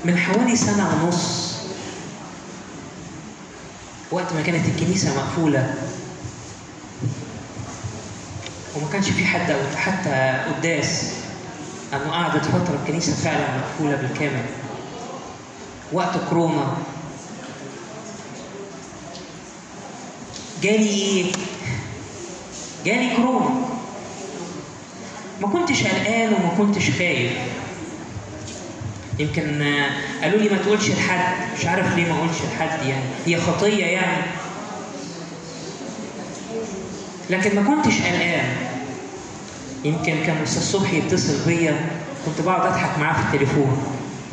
من حوالي سنة ونص وقت ما كانت الكنيسة مقفولة وما كانش في حد أو حتى قداس أنه قعدت فترة الكنيسة فعلا مقفولة بالكامل وقت كورونا جالي ايه؟ جالي كورونا ما كنتش قلقان وما كنتش خايف يمكن آه، قالوا لي ما تقولش لحد مش عارف ليه ما اقولش لحد يعني هي خطيه يعني لكن ما كنتش قلقان يمكن كان استاذ صبحي يتصل بيا كنت بقعد اضحك معاه في التليفون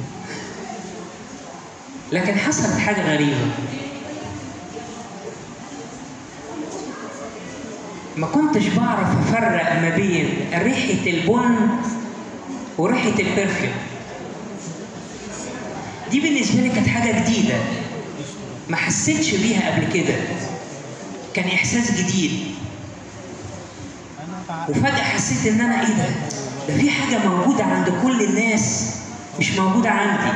لكن حصلت حاجه غريبه ما كنتش بعرف افرق ما بين ريحه البن وريحه البرفيوم دي بالنسبه لي كانت حاجه جديده ما حسيتش بيها قبل كده كان احساس جديد وفجاه حسيت ان انا ايه ده ده في حاجه موجوده عند كل الناس مش موجوده عندي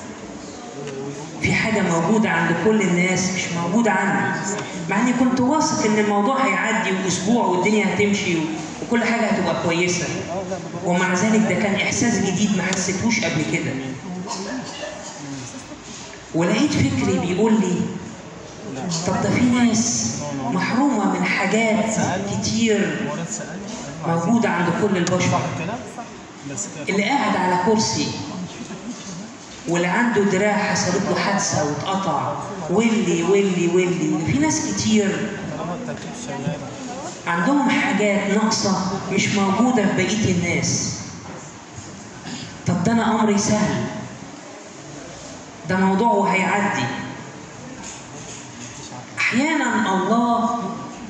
في حاجة موجودة عند كل الناس مش موجودة عندي مع اني كنت واثق ان الموضوع هيعدي واسبوع والدنيا هتمشي و- وكل حاجة هتبقى كويسة ومع ذلك ده كان احساس جديد ما حسيتهوش قبل كده ولقيت فكري بيقول لي طب ده في ناس محرومة من حاجات كتير موجودة عند كل البشر اللي قاعد على كرسي واللي عنده دراع حصلت له حادثه واتقطع واللي واللي واللي في ناس كتير عندهم حاجات ناقصه مش موجوده في بقيه الناس طب ده انا امري سهل ده موضوع وهيعدي احيانا الله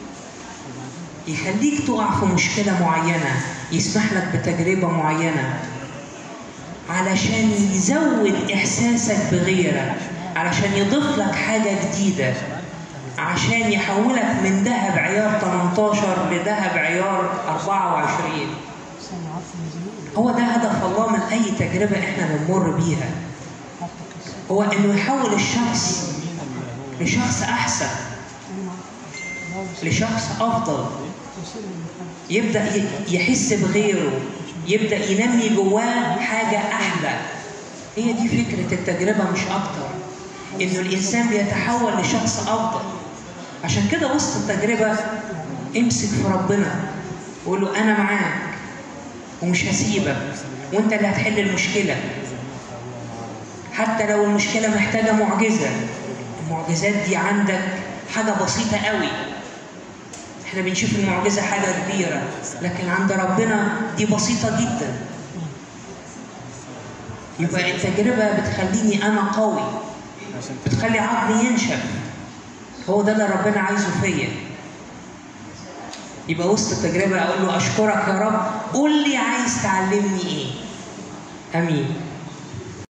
يخليك تقع في مشكله معينه يسمح لك بتجربه معينه علشان يزود احساسك بغيرك علشان يضيف لك حاجه جديده عشان يحولك من ذهب عيار 18 لذهب عيار 24 هو ده هدف الله من اي تجربه احنا بنمر بيها هو انه يحول الشخص لشخص احسن لشخص افضل يبدا ي- يحس بغيره يبدا ينمي جواه حاجه احلى هي دي فكره التجربه مش اكتر انه الانسان بيتحول لشخص افضل عشان كده وسط التجربه امسك في ربنا وقول له انا معاك ومش هسيبك وانت اللي هتحل المشكله حتى لو المشكله محتاجه معجزه المعجزات دي عندك حاجه بسيطه قوي احنا بنشوف المعجزه حاجه كبيره لكن عند ربنا دي بسيطه جدا يبقى التجربه بتخليني انا قوي بتخلي عقلي ينشف هو ده اللي ربنا عايزه فيا يبقى وسط التجربه اقول له اشكرك يا رب قول لي عايز تعلمني ايه امين